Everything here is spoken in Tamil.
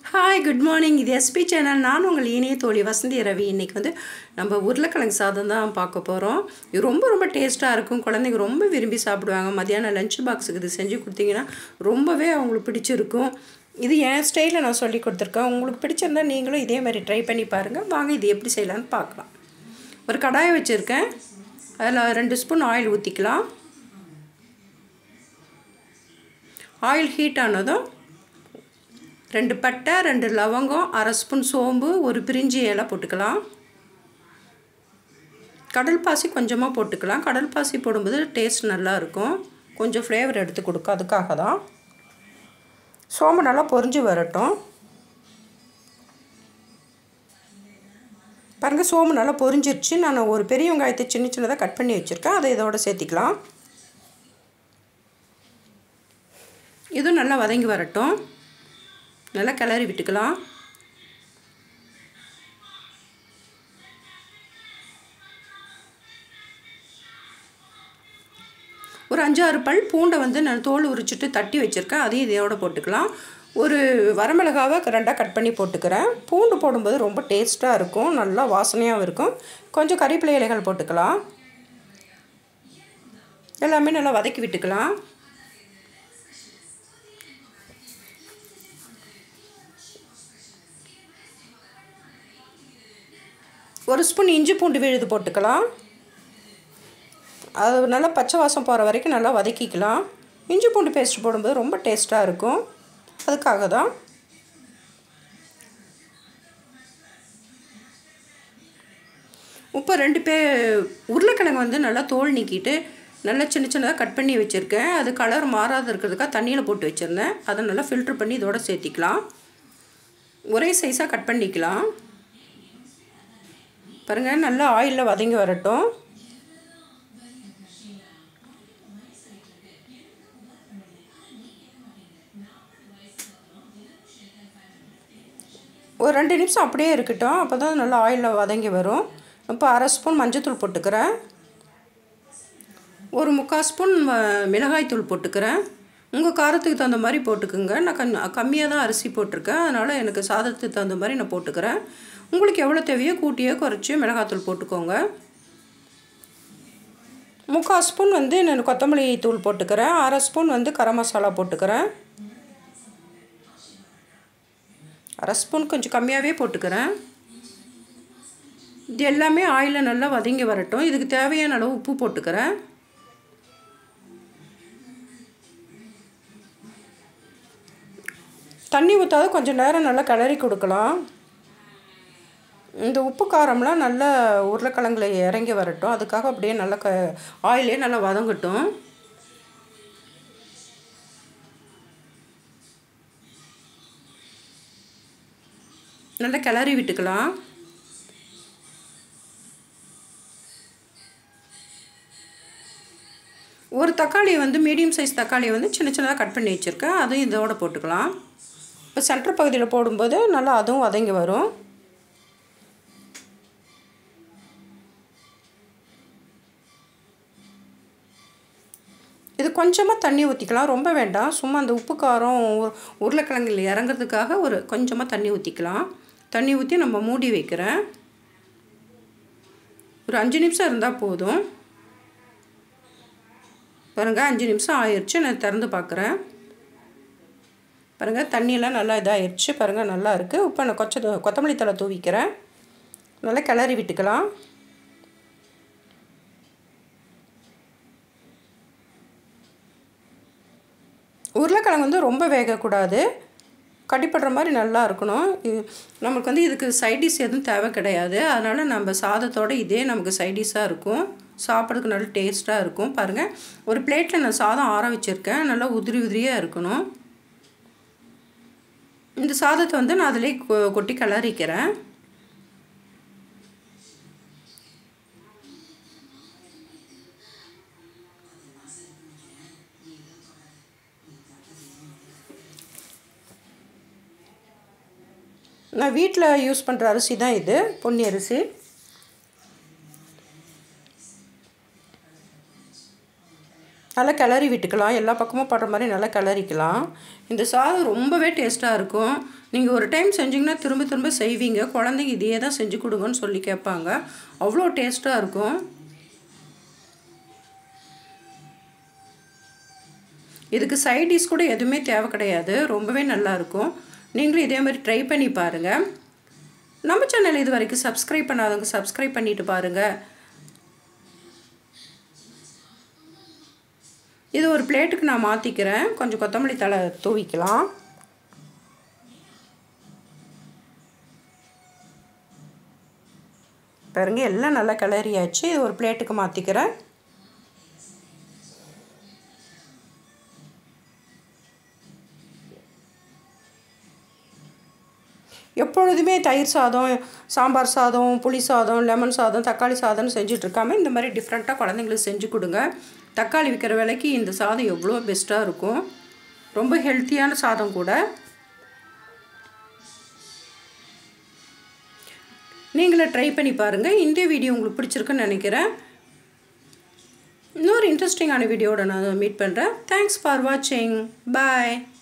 ஹாய் குட் மார்னிங் இது எஸ்பி சேனல் நான் உங்கள் இனிய தோழி வசந்தி ரவி இன்றைக்கி வந்து நம்ம உருளைக்கிழங்கு சாதம் தான் பார்க்க போகிறோம் இது ரொம்ப ரொம்ப டேஸ்ட்டாக இருக்கும் குழந்தைங்க ரொம்ப விரும்பி சாப்பிடுவாங்க மத்தியானம் லஞ்ச் பாக்ஸுக்கு இது செஞ்சு கொடுத்தீங்கன்னா ரொம்பவே அவங்களுக்கு பிடிச்சிருக்கும் இது என் ஸ்டைலில் நான் சொல்லி கொடுத்துருக்கேன் உங்களுக்கு பிடிச்சிருந்தா நீங்களும் இதே மாதிரி ட்ரை பண்ணி பாருங்கள் வாங்க இது எப்படி செய்யலான்னு பார்க்கலாம் ஒரு கடாயை வச்சுருக்கேன் அதில் ரெண்டு ஸ்பூன் ஆயில் ஊற்றிக்கலாம் ஆயில் ஹீட் ஆனதும் ரெண்டு பட்டை ரெண்டு லவங்கம் அரை ஸ்பூன் சோம்பு ஒரு பிரிஞ்சி இலை போட்டுக்கலாம் கடல் பாசி கொஞ்சமாக போட்டுக்கலாம் கடல் பாசி போடும்போது டேஸ்ட் நல்லா இருக்கும் கொஞ்சம் ஃப்ளேவர் எடுத்து கொடுக்கும் அதுக்காக தான் சோம்பு நல்லா பொரிஞ்சு வரட்டும் பாருங்கள் சோம்பு நல்லா பொரிஞ்சிருச்சு நான் ஒரு பெரிய வெங்காயத்தை சின்ன சின்னதாக கட் பண்ணி வச்சுருக்கேன் அதை இதோட சேர்த்திக்கலாம் இதுவும் நல்லா வதங்கி வரட்டும் நல்லா கிளறி விட்டுக்கலாம் ஒரு அஞ்சாறு பல் பூண்டை வந்து நான் தோல் உரிச்சிட்டு தட்டி வச்சுருக்கேன் அதையும் இதோட போட்டுக்கலாம் ஒரு வரமிளகாவை ரெண்டாக கட் பண்ணி போட்டுக்கிறேன் பூண்டு போடும்போது ரொம்ப டேஸ்ட்டாக இருக்கும் நல்லா வாசனையாகவும் இருக்கும் கொஞ்சம் கறிப்பிலை இலைகள் போட்டுக்கலாம் எல்லாமே நல்லா வதக்கி விட்டுக்கலாம் ஒரு ஸ்பூன் இஞ்சி பூண்டு விழுது போட்டுக்கலாம் அது நல்லா பச்சை வாசம் போகிற வரைக்கும் நல்லா வதக்கிக்கலாம் இஞ்சி பூண்டு பேஸ்ட் போடும்போது ரொம்ப டேஸ்ட்டாக இருக்கும் அதுக்காக தான் இப்போ ரெண்டு பே உருளைக்கிழங்கு வந்து நல்லா தோல் நீக்கிட்டு நல்லா சின்ன சின்னதாக கட் பண்ணி வச்சுருக்கேன் அது கலர் மாறாத இருக்கிறதுக்காக தண்ணியில் போட்டு வச்சுருந்தேன் அதை நல்லா ஃபில்ட்ரு பண்ணி இதோட சேர்த்திக்கலாம் ஒரே சைஸாக கட் பண்ணிக்கலாம் பாருங்கள் நல்லா ஆயிலில் வதங்கி வரட்டும் ஒரு ரெண்டு நிமிஷம் அப்படியே இருக்கட்டும் அப்போ தான் நல்லா ஆயிலில் வதங்கி வரும் இப்போ அரை ஸ்பூன் மஞ்சத்தூள் போட்டுக்கிறேன் ஒரு முக்கால் ஸ்பூன் மிளகாய்த்தூள் போட்டுக்கிறேன் உங்கள் காரத்துக்கு தகுந்த மாதிரி போட்டுக்குங்க நான் கண் கம்மியாக தான் அரிசி போட்டிருக்கேன் அதனால் எனக்கு சாதத்துக்கு தகுந்த மாதிரி நான் போட்டுக்கிறேன் உங்களுக்கு எவ்வளோ தேவையோ கூட்டியோ குறைச்சி மிளகாத்தூள் போட்டுக்கோங்க முக்கால் ஸ்பூன் வந்து நான் கொத்தமல்லி தூள் போட்டுக்கிறேன் அரை ஸ்பூன் வந்து கரம் மசாலா போட்டுக்கிறேன் அரை ஸ்பூன் கொஞ்சம் கம்மியாகவே போட்டுக்கிறேன் இது எல்லாமே ஆயிலில் நல்லா வதங்கி வரட்டும் இதுக்கு தேவையான அளவு உப்பு போட்டுக்கிறேன் தண்ணி ஊற்றாத கொஞ்சம் நேரம் நல்லா கிளறி கொடுக்கலாம் இந்த உப்பு காரம்லாம் நல்லா உருளைக்கிழங்குல இறங்கி வரட்டும் அதுக்காக அப்படியே நல்லா க ஆயிலே நல்லா வதங்கட்டும் நல்லா கிளறி விட்டுக்கலாம் ஒரு தக்காளி வந்து மீடியம் சைஸ் தக்காளியை வந்து சின்ன சின்னதாக கட் பண்ணி வச்சுருக்கேன் அதுவும் இதோட போட்டுக்கலாம் இப்போ சென்டர் பகுதியில் போடும்போது நல்லா அதுவும் வதங்கி வரும் இது கொஞ்சமாக தண்ணி ஊற்றிக்கலாம் ரொம்ப வேண்டாம் சும்மா அந்த உப்பு காரம் உருளைக்கிழங்கில் இறங்குறதுக்காக ஒரு கொஞ்சமாக தண்ணி ஊற்றிக்கலாம் தண்ணி ஊற்றி நம்ம மூடி வைக்கிறேன் ஒரு அஞ்சு நிமிஷம் இருந்தால் போதும் பாருங்கள் அஞ்சு நிமிஷம் ஆயிடுச்சு நான் திறந்து பார்க்குறேன் பாருங்கள் தண்ணியெல்லாம் நல்லா இதாகிடுச்சு பாருங்கள் நல்லா இருக்குது இப்போ நான் கொச்ச கொத்தமல்லி தலை தூவிக்கிறேன் நல்லா கிளறி விட்டுக்கலாம் உருளைக்கிழங்கு வந்து ரொம்ப வேகக்கூடாது கட்டிப்படுற மாதிரி நல்லா இருக்கணும் இது நமக்கு வந்து இதுக்கு சைடிஷ் எதுவும் தேவை கிடையாது அதனால் நம்ம சாதத்தோடு இதே நமக்கு சைடிஷாக இருக்கும் சாப்பிட்றதுக்கு நல்லா டேஸ்ட்டாக இருக்கும் பாருங்கள் ஒரு பிளேட்டில் நான் சாதம் ஆற வச்சுருக்கேன் நல்லா உதிரி உதிரியாக இருக்கணும் இந்த சாதத்தை வந்து நான் அதிலே கொட்டி கிளறிக்கிறேன் நான் வீட்டில் யூஸ் பண்ணுற அரிசி தான் இது பொன்னி அரிசி நல்லா கிளறி விட்டுக்கலாம் எல்லா பக்கமும் படுற மாதிரி நல்லா கிளறிக்கலாம் இந்த சாதம் ரொம்பவே டேஸ்ட்டாக இருக்கும் நீங்கள் ஒரு டைம் செஞ்சிங்கன்னா திரும்ப திரும்ப செய்வீங்க குழந்தைங்க இதையே தான் செஞ்சு கொடுங்கன்னு சொல்லி கேட்பாங்க அவ்வளோ டேஸ்ட்டாக இருக்கும் இதுக்கு சைட் டிஷ் கூட எதுவுமே தேவை கிடையாது ரொம்பவே நல்லாயிருக்கும் நீங்களும் இதே மாதிரி ட்ரை பண்ணி பாருங்கள் நம்ம சேனல் இது வரைக்கும் சப்ஸ்கிரைப் பண்ணாதவங்க சப்ஸ்கிரைப் பண்ணிட்டு பாருங்கள் இது ஒரு பிளேட்டுக்கு நான் மாற்றிக்கிறேன் கொஞ்சம் கொத்தமல்லி தலை தூவிக்கலாம் பாருங்க எல்லாம் நல்லா கிளறியாச்சு இது ஒரு பிளேட்டுக்கு மாற்றிக்கிறேன் எப்பொழுதுமே தயிர் சாதம் சாம்பார் சாதம் புளி சாதம் லெமன் சாதம் தக்காளி சாதம்னு செஞ்சிட்ருக்காம இந்த மாதிரி டிஃப்ரெண்ட்டாக குழந்தைங்களுக்கு செஞ்சு கொடுங்க தக்காளி விற்கிற விலைக்கு இந்த சாதம் எவ்வளோ பெஸ்ட்டாக இருக்கும் ரொம்ப ஹெல்த்தியான சாதம் கூட நீங்களே ட்ரை பண்ணி பாருங்கள் இந்த வீடியோ உங்களுக்கு பிடிச்சிருக்குன்னு நினைக்கிறேன் இன்னொரு இன்ட்ரெஸ்டிங்கான வீடியோட நான் மீட் பண்ணுறேன் தேங்க்ஸ் ஃபார் வாட்சிங் பாய்